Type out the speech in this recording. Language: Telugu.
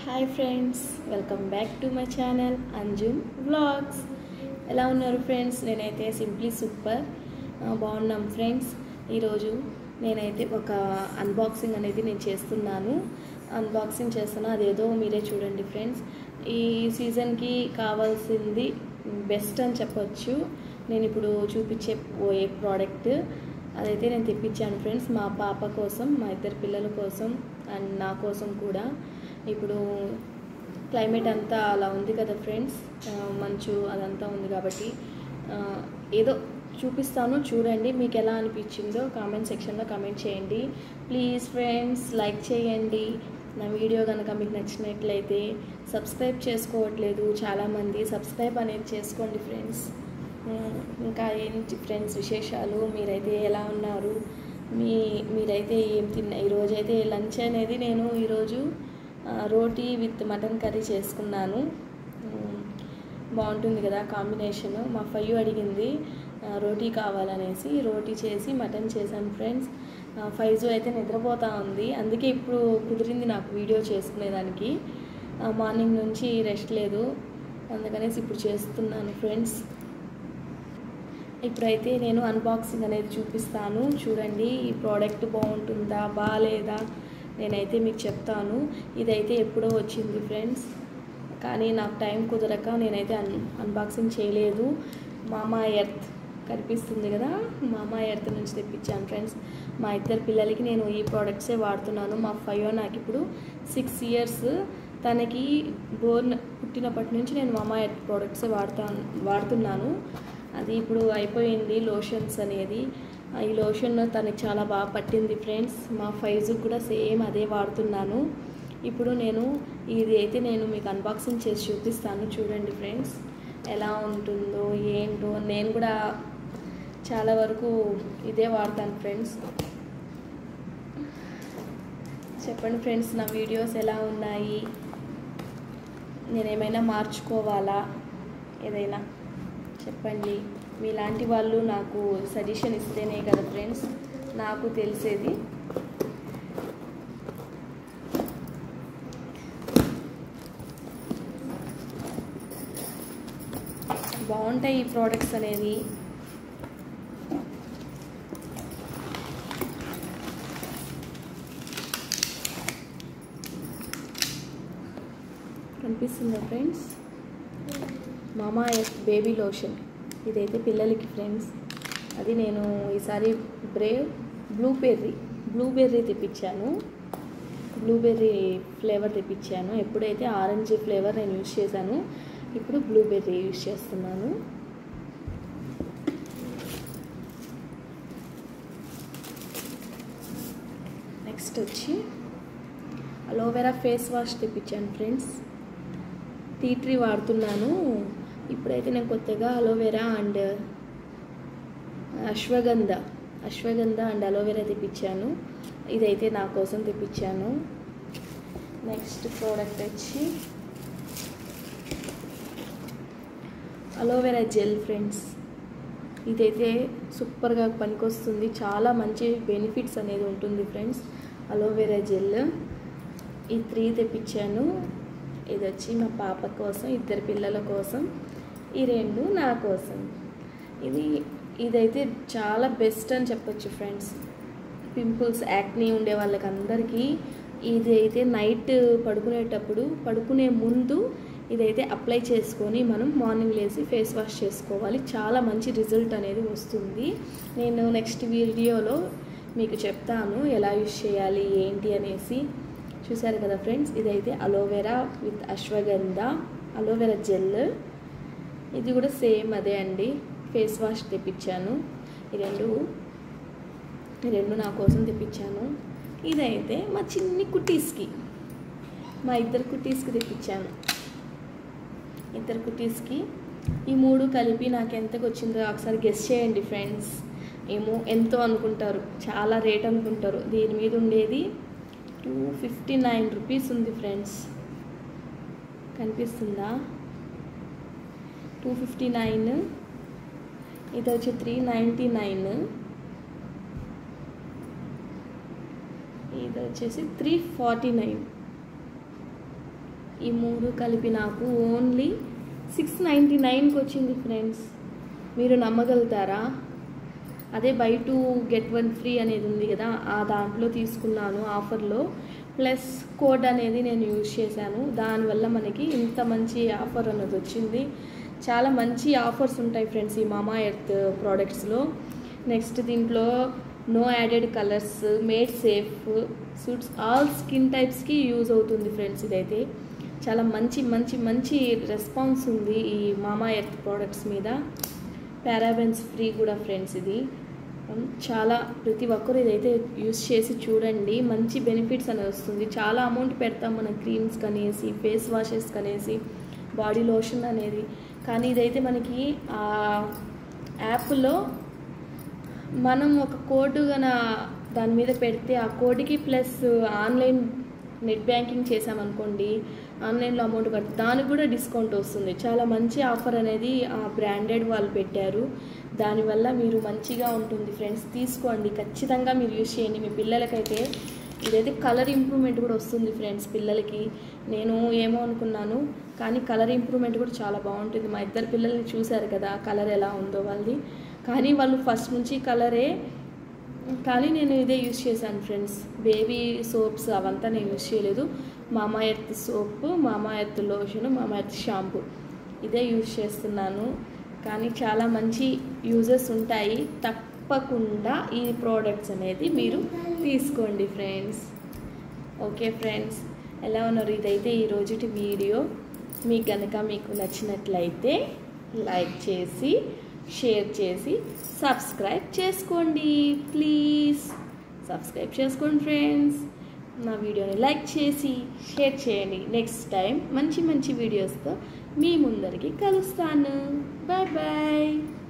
hi friends welcome back to my channel Anjum vlogs ఎలా ఉన్నారు ఫ్రెండ్స్ నేనైతే సింప్లీ సూపర్ బాగున్నాం ఫ్రెండ్స్ ఈరోజు నేనైతే ఒక అన్బాక్సింగ్ అనేది నేను చేస్తున్నాను అన్బాక్సింగ్ చేస్తున్నా అదేదో మీరే చూడండి ఫ్రెండ్స్ ఈ సీజన్కి కావాల్సింది బెస్ట్ అని చెప్పొచ్చు నేను ఇప్పుడు చూపించే పోయే ప్రోడక్ట్ అదైతే నేను తెప్పించాను ఫ్రెండ్స్ మా పాప కోసం మా ఇద్దరు పిల్లల కోసం అండ్ నా కోసం కూడా ఇప్పుడు క్లైమేట్ అంతా అలా ఉంది కదా ఫ్రెండ్స్ మంచు అదంతా ఉంది కాబట్టి ఆ, ఏదో చూపిస్తాను చూడండి మీకు ఎలా అనిపించిందో కామెంట్ సెక్షన్లో కామెంట్ చేయండి ప్లీజ్ ఫ్రెండ్స్ లైక్ చేయండి నా వీడియో కనుక మీకు నచ్చినట్లయితే సబ్స్క్రైబ్ చేసుకోవట్లేదు చాలామంది సబ్స్క్రైబ్ అనేది చేసుకోండి ఫ్రెండ్స్ ఉమ్, ఇంకా ఏంటి ఫ్రెండ్స్ విశేషాలు మీరైతే ఎలా ఉన్నారు మీ మీరైతే ఏం తిన్నా ఈరోజైతే లంచ్ అనేది నేను ఈరోజు ఆ, రోటీ విత్ మటన్ కర్రీ చేసుకున్నాను ఉమ్, బాగుంటుంది కదా కాంబినేషన్ మా ఫయ్యు అడిగింది ఆ, రోటీ కావాలనేసి రోటీ చేసి మటన్ చేశాను ఫ్రెండ్స్ ఆ, ఫైజు అయితే నిద్రపోతా ఉంది అందుకే ఇప్పుడు కుదిరింది నాకు వీడియో చేసుకునేదానికి ఆ, మార్నింగ్ నుంచి రెస్ట్ లేదు అందుకనేసి ఇప్పుడు చేస్తున్నాను ఫ్రెండ్స్ ఇప్పుడైతే నేను అన్బాక్సింగ్ అనేది చూపిస్తాను చూడండి ఈ ప్రోడక్ట్ బాగుంటుందా బాగాలేదా నేనైతే మీకు చెప్తాను ఇదైతే ఎప్పుడో వచ్చింది ఫ్రెండ్స్ కానీ నాకు టైం కుదరక నేనైతే అన్ అన్బాక్సింగ్ చేయలేదు మామా ఎర్త్ కనిపిస్తుంది కదా మామా ఎర్త్ నుంచి తెప్పించాను ఫ్రెండ్స్ మా ఇద్దరు పిల్లలకి నేను ఈ ప్రోడక్ట్సే వాడుతున్నాను మా ఫైవ్ నాకు ఇప్పుడు సిక్స్ ఇయర్స్ తనకి బోర్న్ పుట్టినప్పటి నుంచి నేను మామా ఎర్త్ ప్రోడక్ట్సే వాడుతాను వాడుతున్నాను అది ఇప్పుడు అయిపోయింది లోషన్స్ అనేది ఆ, ఈ లోషన్ తనకి చాలా బాగా పట్టింది ఫ్రెండ్స్ మా ఫైజు కూడా సేమ్ అదే వాడుతున్నాను ఇప్పుడు నేను ఇది అయితే నేను మీకు అన్బాక్సింగ్ చేసి చూపిస్తాను చూడండి ఫ్రెండ్స్ ఎలా ఉంటుందో ఏంటో నేను కూడా చాలా వరకు ఇదే వాడతాను ఫ్రెండ్స్ చెప్పండి ఫ్రెండ్స్ నా వీడియోస్ ఎలా ఉన్నాయి నేను ఏమైనా మార్చుకోవాలా ఏదైనా చెప్పండి మీలాంటి వాళ్ళు నాకు సజెషన్ ఇస్తేనే కదా ఫ్రెండ్స్ నాకు తెలిసేది బాగుంటాయి ఈ ప్రోడక్ట్స్ అనేవి కనిపిస్తుందా ఫ్రెండ్స్ మామా ఎర్త్ బేబీ లోషన్ ఇదైతే పిల్లలకి ఫ్రెండ్స్ అది నేను ఈసారి బ్రేవ్ బ్లూబెర్రీ బ్లూబెర్రీ తెప్పించాను బ్లూబెర్రీ ఫ్లేవర్ తెప్పించాను ఎప్పుడైతే ఆరెంజ్ ఫ్లేవర్ నేను యూజ్ చేశాను ఇప్పుడు బ్లూబెర్రీ యూజ్ చేస్తున్నాను నెక్స్ట్ వచ్చి అలోవెరా ఫేస్ వాష్ తెప్పించాను ఫ్రెండ్స్ టీ ట్రీ వాడుతున్నాను ఇప్పుడైతే నేను కొత్తగా aloe vera and ashwagandha ashwagandha and aloe vera తెప్పించాను ఇదైతే నా కోసం తెప్పించాను నెక్స్ట్ ప్రోడక్ట్ వచ్చి అలోవెరా జెల్ ఫ్రెండ్స్ ఇదైతే సూపర్గా పనికొస్తుంది చాలా మంచి బెనిఫిట్స్ అనేది ఉంటుంది ఫ్రెండ్స్ అలోవెరా జెల్ ఈ త్రీ తెప్పించాను ఇది వచ్చి మా పాప కోసం ఇద్దరు పిల్లల కోసం ఈ రెండు నా కోసం ఇది ఇదైతే చాలా బెస్ట్ అని చెప్పొచ్చు ఫ్రెండ్స్ పింపుల్స్ యాక్నీ ఉండే వాళ్ళకి అందరికీ ఇది అయితే నైట్ పడుకునేటప్పుడు పడుకునే ముందు ఇదైతే అప్లై చేసుకొని మనం మార్నింగ్ లేసి ఫేస్ వాష్ చేసుకోవాలి చాలా మంచి రిజల్ట్ అనేది వస్తుంది నేను నెక్స్ట్ వీడియోలో మీకు చెప్తాను ఎలా యూజ్ చేయాలి ఏంటి అనేసి చూసారు కదా ఫ్రెండ్స్ ఇదైతే aloe vera with ashwagandha aloe vera gel ఇది కూడా సేమ్ అదే అండి ఫేస్ వాష్ తెప్పించాను ఈ రెండు ఈ రెండు నా కోసం తెప్పించాను ఇదైతే మా చిన్ని కుటీస్కి మా ఇద్దరు కుటీస్కి తెప్పించాను ఇద్దరు కుటీస్కి ఈ మూడు కలిపి నాకు ఎంతకు వచ్చిందో ఒకసారి గెస్ చేయండి ఫ్రెండ్స్ ఏమో ఎంతో అనుకుంటారు చాలా రేట్ అనుకుంటారు దీని మీద ఉండేది టూ ఫిఫ్టీ నైన్ రూపీస్ ఉంది ఫ్రెండ్స్ కనిపిస్తుందా టూ ఫిఫ్టీ నైన్ ఇది వచ్చి త్రీ నైంటీ నైన్ ఇది వచ్చేసి త్రీ ఫార్టీ నైన్ ఈ మూడు కలిపి నాకు ఓన్లీ సిక్స్ నైంటీ నైన్కి వచ్చింది ఫ్రెండ్స్ మీరు నమ్మగలుగుతారా అదే buy two get one free అనేది ఉంది కదా ఆ దాంట్లో తీసుకున్నాను ఆఫర్లో ప్లస్ కోడ్ అనేది నేను యూజ్ చేశాను దానివల్ల మనకి ఇంత మంచి ఆఫర్ అనేది వచ్చింది చాలా మంచి ఆఫర్స్ ఉంటాయి ఫ్రెండ్స్ ఈ మామా ఎర్త్ ప్రోడక్ట్స్లో నెక్స్ట్ దీంట్లో no added colours made safe suits all skin టైప్స్కి యూజ్ అవుతుంది ఫ్రెండ్స్ ఇదైతే చాలా మంచి మంచి మంచి రెస్పాన్స్ ఉంది ఈ మామా ఎర్త్ ప్రోడక్ట్స్ మీద పారాబెన్స్ ఫ్రీ కూడా ఫ్రెండ్స్ ఇది ఉమ్, చాలా ప్రతి ఒక్కరు ఇదైతే యూస్ చేసి చూడండి మంచి బెనిఫిట్స్ అనేది వస్తుంది చాలా అమౌంట్ పెడతాం మన క్రీమ్స్ కనేసి ఫేస్ వాషెస్ కనేసి బాడీ లోషన్ అనేది కానీ ఇదైతే మనకి ఆ యాప్లో మనం ఒక కోడ్ గన దాని మీద పెడితే ఆ కోడ్కి ప్లస్ ఆన్లైన్ నెట్ బ్యాంకింగ్ చేసామనుకోండి ఆన్లైన్లో అమౌంట్ కట్టి దానికి కూడా డిస్కౌంట్ వస్తుంది చాలా మంచి ఆఫర్ అనేది ఆ బ్రాండెడ్ వాళ్ళు పెట్టారు దానివల్ల మీరు మంచిగా ఉంటుంది ఫ్రెండ్స్ తీసుకోండి ఖచ్చితంగా మీరు యూజ్ చేయండి మీ పిల్లలకైతే ఇదైతే కలర్ ఇంప్రూవ్మెంట్ కూడా వస్తుంది ఫ్రెండ్స్ పిల్లలకి నేను ఏమో అనుకున్నాను కానీ కలర్ ఇంప్రూవ్మెంట్ కూడా చాలా బాగుంటుంది మా ఇద్దరు పిల్లల్ని చూశారు కదా కలర్ ఎలా ఉందో వాళ్ళది కానీ వాళ్ళు ఫస్ట్ నుంచి కలరే కానీ నేను ఇదే యూజ్ చేశాను ఫ్రెండ్స్ బేబీ సోప్స్ అవంతా నేను యూజ్ చేయలేదు Mamaearth soap Mamaearth lotion Mamaearth shampoo ఇదే యూజ్ చేస్తున్నాను కానీ చాలా మంచి యూజెస్ ఉంటాయి తప్పకుండా ఈ ప్రోడక్ట్స్ అనేది మీరు తీసుకోండి ఫ్రెండ్స్ ఓకే ఫ్రెండ్స్ ఎలా ఉన్నారు ఇదైతే ఈ రోజుటి వీడియో మీకు కనుక మీకు నచ్చినట్లయితే లైక్ చేసి షేర్ చేసి సబ్స్క్రైబ్ చేసుకోండి ప్లీజ్ సబ్స్క్రైబ్ చేసుకోండి ఫ్రెండ్స్ నా వీడియోని లైక్ చేసి షేర్ చేయండి నెక్స్ట్ టైం మంచి మంచి వీడియోస్తో మీ ముందరికి కలుస్తాను బాయ్ బాయ్